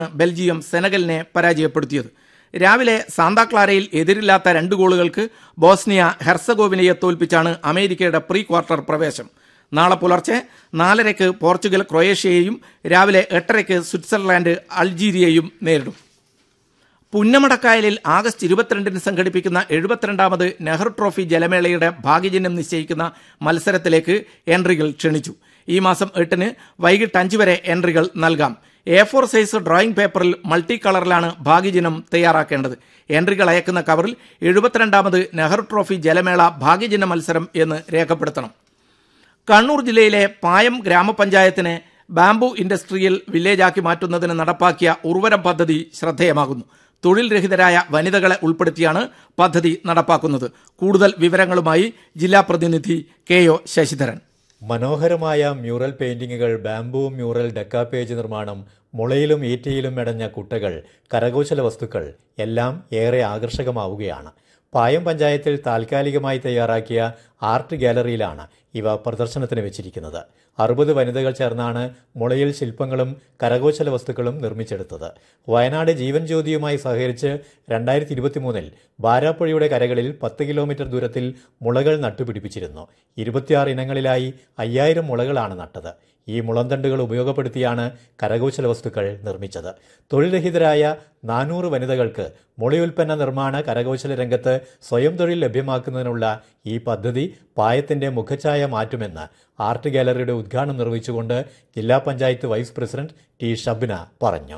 Belgium സെനഗലിനെ പരാജയപ്പെടുത്തിയത് രാവിലെ സാന്താക്ലാരയിൽ എതിരില്ലാത്ത രണ്ട് ഗോളുകൾക്ക് ബോസ്നിയ ഹെർസഗോവിനയെ തോൽപ്പിച്ചാണ് അമേരിക്കയുടെ പ്രീ ക്വാർട്ടർ പ്രവേശം നാളെ പുലർച്ചെ നാലരയ്ക്ക് പോർച്ചുഗൽ ക്രൊയേഷ്യയെയും രാവിലെ എട്ടരയ്ക്ക് സ്വിറ്റ്സർലാൻഡ് അൾജീരിയയും നേരിടും പുന്നമടക്കായലിൽ ആഗസ്റ്റ് ഇരുപത്തിരണ്ടിന് സംഘടിപ്പിക്കുന്ന എഴുപത്തിരണ്ടാമത് നെഹ്റു ട്രോഫി ജലമേളയുടെ ഭാഗ്യചിഹ്നം നിശ്ചയിക്കുന്ന മത്സരത്തിലേക്ക് എൻട്രികൾ ക്ഷണിച്ചു ഈ മാസം എട്ടിന് വൈകിട്ട് അഞ്ച് വരെ എൻട്രികൾ നൽകാം എ ഫോർ സൈസ് ഡ്രോയിംഗ് പേപ്പറിൽ മൾട്ടി കളറിലാണ് ഭാഗ്യചിഹ്നം തയ്യാറാക്കേണ്ടത് എൻട്രികൾ അയക്കുന്ന കവറിൽ എഴുപത്തിരണ്ടാമത് നെഹ്റു ട്രോഫി ജലമേള ഭാഗ്യചിഹ്ന മത്സരം എന്ന് രേഖപ്പെടുത്തണം കണ്ണൂർ ജില്ലയിലെ പായം ഗ്രാമപഞ്ചായത്തിനെ ബാംബു ഇൻഡസ്ട്രിയൽ വില്ലേജാക്കി മാറ്റുന്നതിന് നടപ്പാക്കിയ ഉർവരം പദ്ധതി ശ്രദ്ധേയമാകുന്നു തൊഴിൽ രഹിതരായ വനിതകളെ ഉൾപ്പെടുത്തിയാണ് പദ്ധതി നടപ്പാക്കുന്നത് കൂടുതൽ വിവരങ്ങളുമായി ജില്ലാ പ്രതിനിധി കെ ഒ ശശിധരൻ മനോഹരമായ മ്യൂറൽ പെയിന്റിങ്ങുകൾ ബാംബു മ്യൂറൽ ഡെക്കാപേജ് നിർമ്മാണം മുളയിലും ഈറ്റയിലും മെടഞ്ഞ കുട്ടകൾ കരകൗശല വസ്തുക്കൾ എല്ലാം ഏറെ ആകർഷകമാവുകയാണ് പായം പഞ്ചായത്തിൽ താൽക്കാലികമായി തയ്യാറാക്കിയ ആർട്ട് ഗാലറിയിലാണ് ഇവ പ്രദർശനത്തിന് വെച്ചിരിക്കുന്നത് അറുപത് വനിതകൾ ചേർന്നാണ് മുളയിൽ ശില്പങ്ങളും കരകൗശല വസ്തുക്കളും നിർമ്മിച്ചെടുത്തത് വയനാട് ജീവൻ ജ്യോതിയുമായി സഹകരിച്ച് രണ്ടായിരത്തി ഇരുപത്തിമൂന്നിൽ ബാരാപ്പുഴയുടെ കരകളിൽ പത്ത് കിലോമീറ്റർ ദൂരത്തിൽ മുളകൾ നട്ടുപിടിപ്പിച്ചിരുന്നു ഇരുപത്തിയാറ് ഇനങ്ങളിലായി അയ്യായിരം മുളകളാണ് നട്ടത് ഈ മുളന്തണ്ടുകൾ ഉപയോഗപ്പെടുത്തിയാണ് കരകൗശല വസ്തുക്കൾ നിർമ്മിച്ചത് തൊഴിൽരഹിതരായ നാനൂറ് വനിതകൾക്ക് മുളയുൽപ്പന്ന നിർമ്മാണ കരകൗശല രംഗത്ത് സ്വയം തൊഴിൽ ലഭ്യമാക്കുന്നതിനുള്ള ഈ പദ്ധതി പായത്തിന്റെ മുഖഛായ മാറ്റുമെന്ന് ആർട്ട് ഗാലറിയുടെ ഉദ്ഘാടനം നിർവഹിച്ചുകൊണ്ട് ജില്ലാ പഞ്ചായത്ത് വൈസ് പ്രസിഡന്റ് ടി ഷബിന പറഞ്ഞു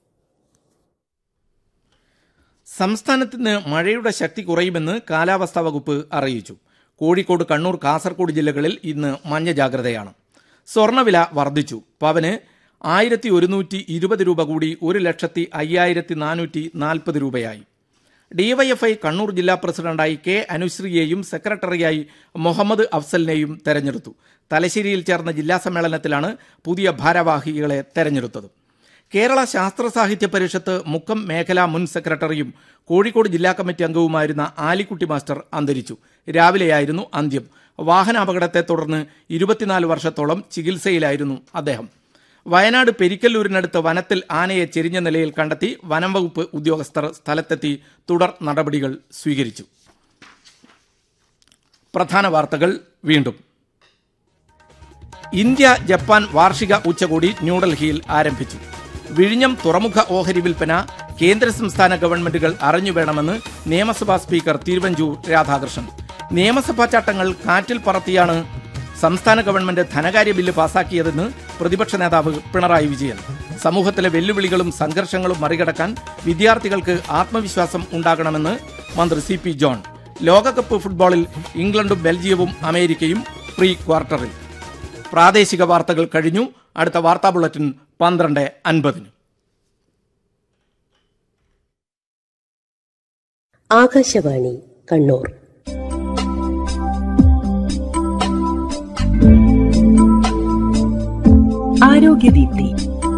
സംസ്ഥാനത്ത് ഇന്ന് മഴയുടെ ശക്തി കുറയുമെന്ന് കാലാവസ്ഥാ വകുപ്പ് അറിയിച്ചു കോഴിക്കോട് കണ്ണൂർ കാസർഗോഡ് ജില്ലകളിൽ ഇന്ന് മഞ്ഞ ജാഗ്രതയാണ് സ്വർണ്ണവില വർദ്ധിച്ചു പവന് ആയിരത്തി ഒരുന്നൂറ്റി ഇരുപത് രൂപ കൂടി ഒരു ലക്ഷത്തി അയ്യായിരത്തി നാനൂറ്റി നാൽപ്പത് രൂപയായി ഡിവൈഎഫ്ഐ കണ്ണൂർ ജില്ലാ പ്രസിഡന്റായി കെ അനുശ്രീയെയും സെക്രട്ടറിയായി മുഹമ്മദ് അഫ്സലിനെയും തെരഞ്ഞെടുത്തു തലശ്ശേരിയിൽ ചേർന്ന ജില്ലാ സമ്മേളനത്തിലാണ് പുതിയ ഭാരവാഹികളെ തെരഞ്ഞെടുത്തത് കേരള ശാസ്ത്ര സാഹിത്യ പരിഷത്ത് മുക്കം മേഖലാ മുൻ സെക്രട്ടറിയും കോഴിക്കോട് ജില്ലാ കമ്മിറ്റി അംഗവുമായിരുന്ന ആലിക്കുട്ടി മാസ്റ്റർ അന്തരിച്ചു രാവിലെയായിരുന്നു അന്ത്യം വാഹനാപകടത്തെ തുടർന്ന് ഇരുപത്തിനാല് വർഷത്തോളം ചികിത്സയിലായിരുന്നു അദ്ദേഹം വയനാട് പെരിക്കല്ലൂരിനടുത്ത് വനത്തിൽ ആനയെ ചെരിഞ്ഞ നിലയിൽ കണ്ടെത്തി വനം വകുപ്പ് ഉദ്യോഗസ്ഥർ സ്ഥലത്തെത്തി തുടർ നടപടികൾ സ്വീകരിച്ചു പ്രധാന വാർത്തകൾ വീണ്ടും ഇന്ത്യ ജപ്പാൻ വാർഷിക ഉച്ചകോടി ന്യൂഡൽഹിയിൽ ആരംഭിച്ചു വിഴിഞ്ഞം തുറമുഖ ഓഹരി വിൽപ്പന കേന്ദ്ര സംസ്ഥാന ഗവൺമെന്റുകൾ അറിഞ്ഞുവേണമെന്ന് നിയമസഭാ സ്പീക്കർ തിരുവഞ്ചൂർ രാധാകൃഷ്ണൻ നിയമസഭാ ചട്ടങ്ങൾ കാറ്റിൽ പറത്തിയാണ് സംസ്ഥാന ഗവൺമെന്റ് ധനകാര്യ ബില്ല് പാസാക്കിയതെന്ന് പ്രതിപക്ഷ നേതാവ് പിണറായി വിജയൻ സമൂഹത്തിലെ വെല്ലുവിളികളും സംഘർഷങ്ങളും മറികടക്കാൻ വിദ്യാർത്ഥികൾക്ക് ആത്മവിശ്വാസം ഉണ്ടാകണമെന്ന് മന്ത്രി സി പി ജോൺ ലോകകപ്പ് ഫുട്ബോളിൽ ഇംഗ്ലണ്ടും ബെൽജിയവും അമേരിക്കയും പ്രീ ക്വാർട്ടറിൽ പ്രാദേശിക വാർത്തകൾ കഴിഞ്ഞു അടുത്ത വാർത്താ ബുള്ളറ്റിൻ പന്ത്രണ്ട് അൻപതിന് ആകാശവാണി കണ്ണൂർ ആരോഗ്യദീപ്തി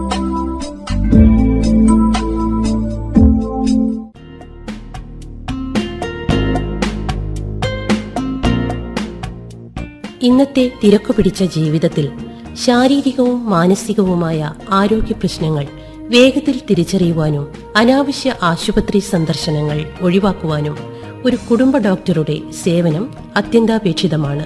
ഇന്നത്തെ തിരക്കു പിടിച്ച ജീവിതത്തിൽ ശാരീരികവും മാനസികവുമായ ആരോഗ്യ പ്രശ്നങ്ങൾ വേഗത്തിൽ തിരിച്ചറിയുവാനും അനാവശ്യ ആശുപത്രി സന്ദർശനങ്ങൾ ഒഴിവാക്കുവാനും ഒരു കുടുംബ ഡോക്ടറുടെ സേവനം അത്യന്താപേക്ഷിതമാണ്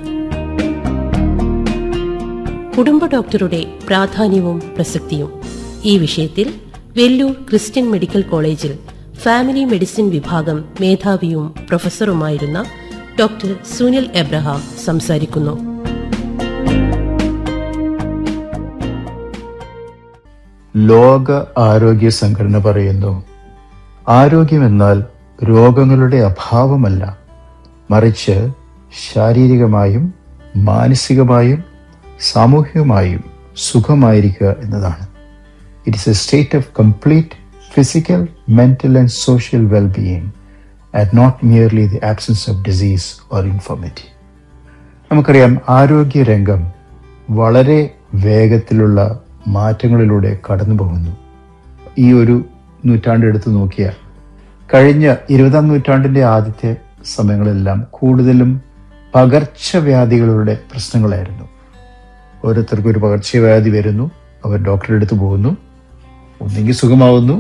കുടുംബ ഡോക്ടറുടെ പ്രാധാന്യവും പ്രസക്തിയും ഈ വിഷയത്തിൽ വെല്ലൂർ ക്രിസ്ത്യൻ മെഡിക്കൽ കോളേജിൽ ഫാമിലി മെഡിസിൻ വിഭാഗം മേധാവിയും പ്രൊഫസറുമായിരുന്ന ഡോക്ടർ സുനിൽ എബ്രഹാം സംസാരിക്കുന്നു ലോക ആരോഗ്യ സംഘടന പറയുന്നു ആരോഗ്യമെന്നാൽ രോഗങ്ങളുടെ അഭാവമല്ല മറിച്ച് ശാരീരികമായും മാനസികമായും സാമൂഹികമായും സുഖമായിരിക്കുക എന്നതാണ് it's a state of complete physical mental and social wellbeing and not merely the absence of disease or infirmity നമുക്കറിയാം ആരോഗ്യരംഗം വളരെ വേഗത്തിലുള്ള മാറ്റങ്ങളിലൂടെ കടന്നു പോകുന്നു ഈ ഒരു നൂറ്റാണ്ട് എടുത്തു നോക്കിയാൽ കഴിഞ്ഞ ഇരുപതാം നൂറ്റാണ്ടിന്റെ ആദ്യത്തെ സമയങ്ങളെല്ലാം കൂടുതലും പകർച്ചവ്യാധികളുടെ പ്രശ്നങ്ങളായിരുന്നു ഓരോരുത്തർക്കും ഒരു പകർച്ചവ്യാധി വരുന്നു അവർ ഡോക്ടറെ അടുത്ത് പോകുന്നു ഒന്നെങ്കിൽ സുഖമാവുന്നു